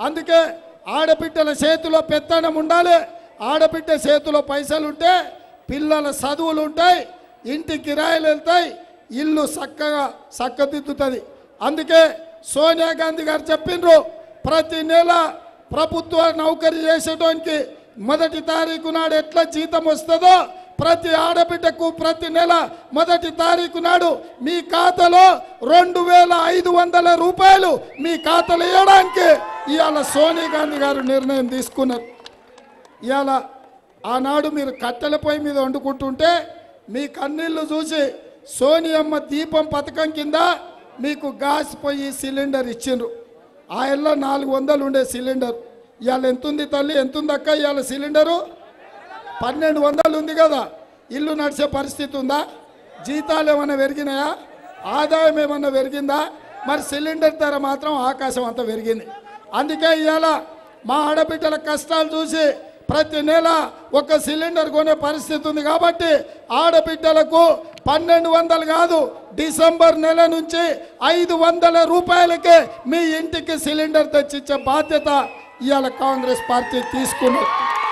అందుకే ఆడబిడ్డల చేతిలో పెత్తనం ఉండాలి ఆడబిడ్డ చేతిలో పైసలు ఉంటే పిల్లల చదువులు ఉంటాయి ఇంటి కిరాయిలు వెళ్తాయి ఇల్లు చక్కగా చక్కదిద్దుతుంది అందుకే సోనియా గాంధీ గారు చెప్పిండ్రు ప్రతి నెల ప్రభుత్వ నౌకరీ చేసేటోనికి మొదటి తారీఖు నాడు ఎట్లా జీతం వస్తుందో ప్రతి ఆడబిడ్డకు ప్రతి నెల మొదటి తారీఖు నాడు మీ ఖాతాలో రెండు వేల ఐదు వందల రూపాయలు మీ ఖాతాలో వేయడానికి ఇవాళ సోనియా గాంధీ గారు నిర్ణయం తీసుకున్నారు ఇవాళ ఆనాడు మీరు కట్టెల పొయ్యి మీద వండుకుంటుంటే మీ కన్నీళ్లు చూసి సోనియమ్మ దీపం పథకం కింద మీకు గ్యాస్ పొయ్యి సిలిండర్ ఇచ్చిండ్రు ఆ ఎల్ల నాలుగు వందలు ఉండే సిలిండర్ ఇవాళ ఎంతుంది తల్లి ఎంతుంది అక్క ఇవాళ సిలిండరు పన్నెండు వందలు ఉంది కదా ఇల్లు నడిచే పరిస్థితి ఉందా జీతాలు ఏమైనా పెరిగినాయా ఆదాయం ఏమన్నా పెరిగిందా మరి సిలిండర్ ధర మాత్రం ఆకాశం అంతా పెరిగింది అందుకే ఇవాళ మా ఆడబిడ్డల కష్టాలు చూసి ప్రతి నెల ఒక సిలిండర్ కొనే పరిస్థితి ఉంది కాబట్టి ఆడబిడ్డలకు పన్నెండు వందలు కాదు డిసెంబర్ నెల నుంచి ఐదు వందల రూపాయలకే మీ ఇంటికి సిలిండర్ తెచ్చిచ్చే బాధ్యత ఇవాళ కాంగ్రెస్ పార్టీ తీసుకున్నది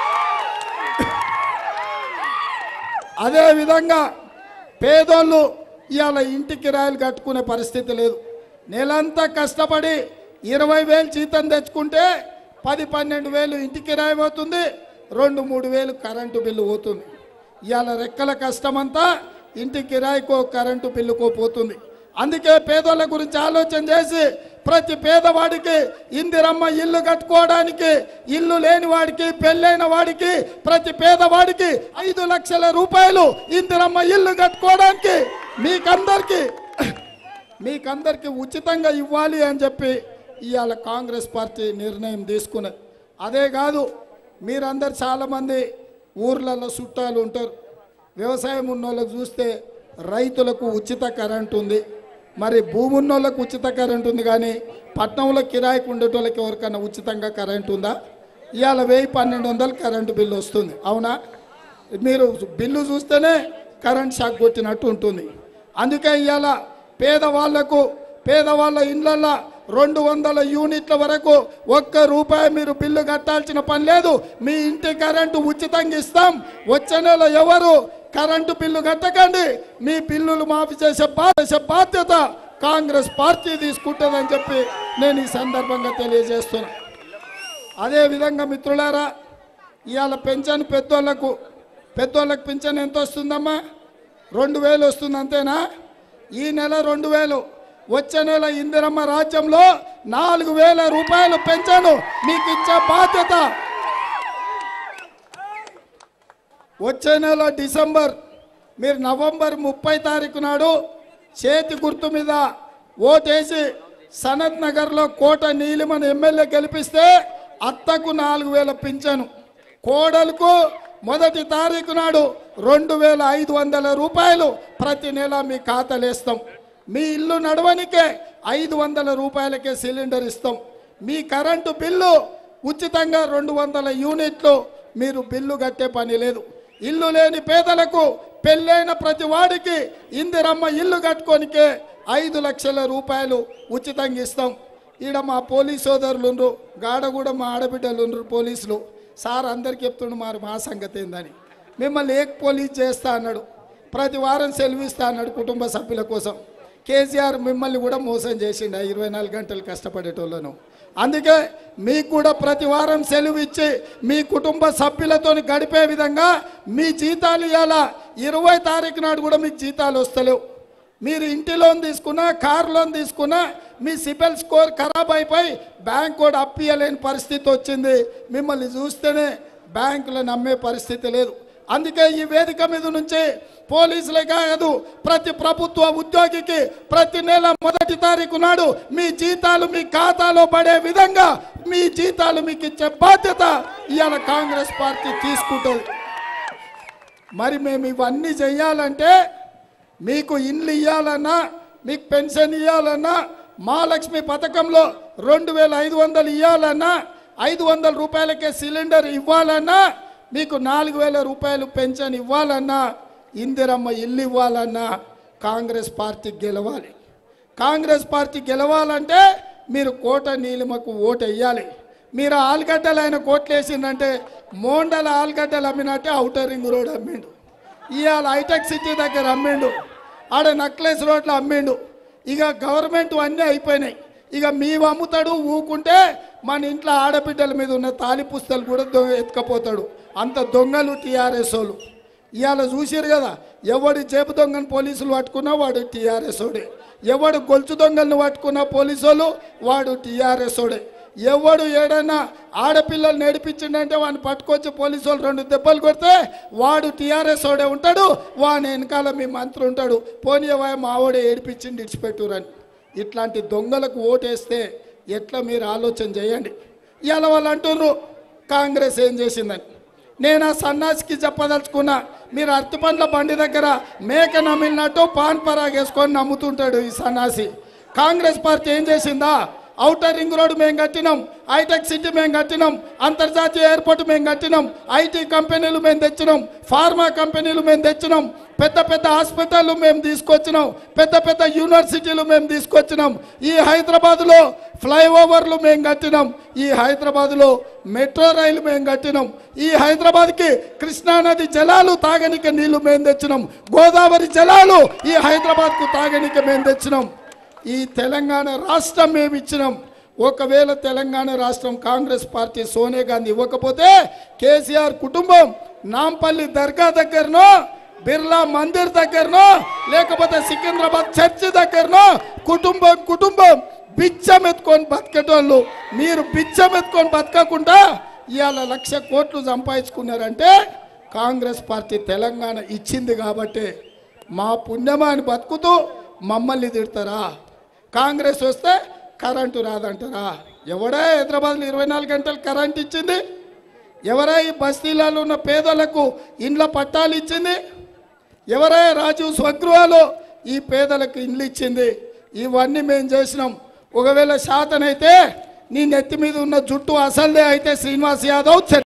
అదే విధంగా పేదోళ్ళు ఇవాళ ఇంటి కిరాయిలు కట్టుకునే పరిస్థితి లేదు నెలంతా కష్టపడి ఇరవై వేలు జీతం తెచ్చుకుంటే పది పన్నెండు వేలు ఇంటి కిరాయి పోతుంది రెండు మూడు వేలు కరెంటు బిల్లు పోతుంది ఇవాళ రెక్కల కష్టమంతా ఇంటి కిరాయికో కరెంటు బిల్లుకో పోతుంది అందుకే పేదోళ్ళ గురించి ఆలోచన చేసి ప్రతి పేదవాడికి ఇందిరమ్మ ఇల్లు కట్టుకోవడానికి ఇల్లు లేని వాడికి పెళ్ళైన వాడికి ప్రతి పేదవాడికి ఐదు లక్షల రూపాయలు ఇందిరమ్మ ఇల్లు కట్టుకోవడానికి మీకందరికి మీకందరికి ఉచితంగా ఇవ్వాలి అని చెప్పి ఇవాళ కాంగ్రెస్ పార్టీ నిర్ణయం తీసుకున్నది అదే కాదు మీరందరు చాలామంది ఊర్లలో చుట్టాలు ఉంటారు వ్యవసాయం ఉన్న వాళ్ళకి చూస్తే రైతులకు ఉచిత కరెంట్ ఉంది మరి భూమి ఉన్న వాళ్ళకు ఉచిత కరెంట్ ఉంది కానీ పట్నంలో కిరాయికి ఉండేటోళ్ళకి ఎవరికైనా ఉచితంగా కరెంట్ ఉందా ఇవాళ వెయ్యి పన్నెండు వందలు కరెంటు బిల్లు వస్తుంది అవునా మీరు బిల్లు చూస్తేనే కరెంట్ షాక్ కొట్టినట్టు ఉంటుంది అందుకే ఇవాళ పేదవాళ్లకు పేదవాళ్ళ ఇళ్ళల్లో రెండు వందల యూనిట్ల వరకు ఒక్క రూపాయి మీరు బిల్లు కట్టాల్సిన పని లేదు మీ ఇంటి కరెంటు ఉచితంగా ఇస్తాం వచ్చే నెల ఎవరు కరెంటు బిల్లు కట్టకండి మీ బిల్లులు మాఫీ చేసే బా- చేసే బాధ్యత కాంగ్రెస్ పార్టీ తీసుకుంటుందని చెప్పి నేను ఈ సందర్భంగా తెలియజేస్తున్నా అదే విధంగా మిత్రులారా ఇవాళ పెన్షన్ పెద్దోళ్లకు పెద్దోళ్ళకి పింఛన్ ఎంత వస్తుందమ్మా రెండు వేలు వస్తుంది అంతేనా ఈ నెల రెండు వేలు వచ్చే నెల ఇందిరమ్మ రాజ్యంలో నాలుగు వేల రూపాయలు పెంచాను మీకు ఇచ్చే బాధ్యత వచ్చే నెల డిసెంబర్ మీరు నవంబర్ ముప్పై తారీఖు నాడు చేతి గుర్తు మీద ఓటేసి సనత్ నగర్లో కోట నీలిమని ఎమ్మెల్యే గెలిపిస్తే అత్తకు నాలుగు వేల పింఛను కోడలకు మొదటి తారీఖు నాడు రెండు వేల ఐదు వందల రూపాయలు ప్రతి నెల మీ ఖాతాలు వేస్తాం మీ ఇల్లు నడవనికే ఐదు వందల రూపాయలకే సిలిండర్ ఇస్తాం మీ కరెంటు బిల్లు ఉచితంగా రెండు వందల యూనిట్లు మీరు బిల్లు కట్టే పని లేదు ఇల్లు లేని పేదలకు పెళ్ళైన ప్రతి వాడికి ఇందిరమ్మ ఇల్లు కట్టుకోనికే ఐదు లక్షల రూపాయలు ఉచితంగా ఇస్తాం ఈడ మా పోలీస్ సోదరులు ఉండ్రు గాడ కూడా మా ఆడబిడ్డలు ఉండ్రు పోలీసులు సార్ అందరికి చెప్తుండు మరి మా సంగతి ఏందని మిమ్మల్ని ఏక్ పోలీస్ చేస్తా అన్నాడు ప్రతి వారం సెలవు ఇస్తా అన్నాడు కుటుంబ సభ్యుల కోసం కేసీఆర్ మిమ్మల్ని కూడా మోసం చేసిండు ఆ ఇరవై నాలుగు గంటలు కష్టపడేటోళ్ళను అందుకే మీకు కూడా ప్రతి వారం సెలవు ఇచ్చి మీ కుటుంబ సభ్యులతో గడిపే విధంగా మీ జీతాలు ఇవాళ ఇరవై తారీఖు నాడు కూడా మీకు జీతాలు వస్తలేవు మీరు ఇంటి లోన్ తీసుకున్నా కార్ లోన్ తీసుకున్నా మీ సిబిల్ స్కోర్ ఖరాబ్ అయిపోయి బ్యాంక్ కూడా అప్పియలేని పరిస్థితి వచ్చింది మిమ్మల్ని చూస్తేనే బ్యాంకులో నమ్మే పరిస్థితి లేదు అందుకే ఈ వేదిక మీద నుంచి పోలీసులే కాదు ప్రతి ప్రభుత్వ ఉద్యోగికి ప్రతి నెల మొదటి తారీఖు నాడు మీ జీతాలు మీ ఖాతాలో పడే విధంగా మీ జీతాలు మీకు ఇచ్చే బాధ్యత ఇవాళ కాంగ్రెస్ పార్టీ తీసుకుంటుంది మరి మేము ఇవన్నీ చేయాలంటే మీకు ఇండ్లు ఇవ్వాలన్నా మీకు పెన్షన్ ఇవ్వాలన్నా మహాలక్ష్మి పథకంలో రెండు వేల ఐదు వందలు ఇవ్వాలన్నా ఐదు వందల రూపాయలకే సిలిండర్ ఇవ్వాలన్నా మీకు నాలుగు వేల రూపాయలు పెన్షన్ ఇవ్వాలన్నా ఇందిరమ్మ ఇల్లు ఇవ్వాలన్నా కాంగ్రెస్ పార్టీ గెలవాలి కాంగ్రెస్ పార్టీ గెలవాలంటే మీరు కోట నీలిమకు ఓటు వేయాలి మీరు ఆలుగడ్డలు ఆయన కోట్లు వేసిందంటే మోండల ఆలుగడ్డలు అమ్మినట్టే అవుటర్ రింగ్ రోడ్ అమ్మిండు ఇవాళ హైటెక్ సిటీ దగ్గర అమ్మిండు ఆడ నక్లెస్ రోడ్లు అమ్మిండు ఇక గవర్నమెంట్ అన్నీ అయిపోయినాయి ఇక మేము అమ్ముతాడు ఊకుంటే మన ఇంట్లో ఆడబిడ్డల మీద ఉన్న తాలి పుస్తలు కూడా దొంగ ఎత్తుకపోతాడు అంత దొంగలు టీఆర్ఎస్ వాళ్ళు ఇవాళ చూసారు కదా ఎవడు జేబు దొంగను పోలీసులు పట్టుకున్నా వాడు టీఆర్ఎస్ ఓడే ఎవడు గొలుసు దొంగలను పట్టుకున్న పోలీసు వాళ్ళు వాడు టీఆర్ఎస్ ఓడే ఎవడు ఏడైనా ఆడపిల్లలు నడిపించిండంటే వాడిని పట్టుకొచ్చి పోలీసు వాళ్ళు రెండు దెబ్బలు కొడితే వాడు టీఆర్ఎస్ ఓడే ఉంటాడు వాని వెనకాల మీ మంత్రి ఉంటాడు పోనీయవా మావోడే ఏడిపించింది ఇడిచిపెట్టురని ఇట్లాంటి దొంగలకు ఓటేస్తే ఎట్లా మీరు ఆలోచన చేయండి ఇవాళ వాళ్ళు అంటుర్రు కాంగ్రెస్ ఏం చేసిందని నేను ఆ సన్నాసికి చెప్పదలుచుకున్నా మీరు అరటిపండ్ల బండి దగ్గర మేక నమ్మినట్టు పాన్ పరాగ్ వేసుకొని నమ్ముతుంటాడు ఈ సన్నాసి కాంగ్రెస్ పార్టీ ఏం చేసిందా ఔటర్ రింగ్ రోడ్ మేము కట్టినాం హైటెక్ సిటీ మేము కట్టినాం అంతర్జాతీయ ఎయిర్పోర్ట్ మేము కట్టినాం ఐటీ కంపెనీలు మేము తెచ్చినాం ఫార్మా కంపెనీలు మేము తెచ్చినాం పెద్ద పెద్ద హాస్పిటళ్ళు మేము తీసుకొచ్చినాం పెద్ద పెద్ద యూనివర్సిటీలు మేము తీసుకొచ్చినాం ఈ హైదరాబాద్లో ఫ్లైఓవర్లు మేము కట్టినాం ఈ హైదరాబాద్లో మెట్రో రైలు మేము కట్టినాం ఈ హైదరాబాద్కి కృష్ణానది జలాలు తాగనిక నీళ్లు మేము తెచ్చినాం గోదావరి జలాలు ఈ హైదరాబాద్కు తాగనిక మేము తెచ్చినాం ఈ తెలంగాణ రాష్ట్రం మేము ఇచ్చినాం ఒకవేళ తెలంగాణ రాష్ట్రం కాంగ్రెస్ పార్టీ సోనియా గాంధీ ఇవ్వకపోతే కేసీఆర్ కుటుంబం నాంపల్లి దర్గా దగ్గరనో బిర్లా మందిర్ దగ్గరనో లేకపోతే సికింద్రాబాద్ చర్చి దగ్గరనో కుటుంబం కుటుంబం బిచ్చం ఎత్తుకొని బతికేటోళ్ళు మీరు బిచ్చం ఎత్తుకొని బతకకుండా ఇవాళ లక్ష కోట్లు సంపాదించుకున్నారంటే కాంగ్రెస్ పార్టీ తెలంగాణ ఇచ్చింది కాబట్టి మా పుణ్యమాని బతుకుతూ మమ్మల్ని తిడతారా కాంగ్రెస్ వస్తే కరెంటు రాదంటారా ఎవడా హైదరాబాద్లో ఇరవై నాలుగు గంటలు కరెంట్ ఇచ్చింది ఎవరా ఈ బస్తీలలో ఉన్న పేదలకు ఇండ్ల పట్టాలు ఇచ్చింది ఎవరా రాజీవ్ స్వగృహాలు ఈ పేదలకు ఇండ్లు ఇచ్చింది ఇవన్నీ మేము చేసినాం ఒకవేళ శాతనైతే నీ నెత్తి మీద ఉన్న జుట్టు అసలే అయితే శ్రీనివాస్ యాదవ్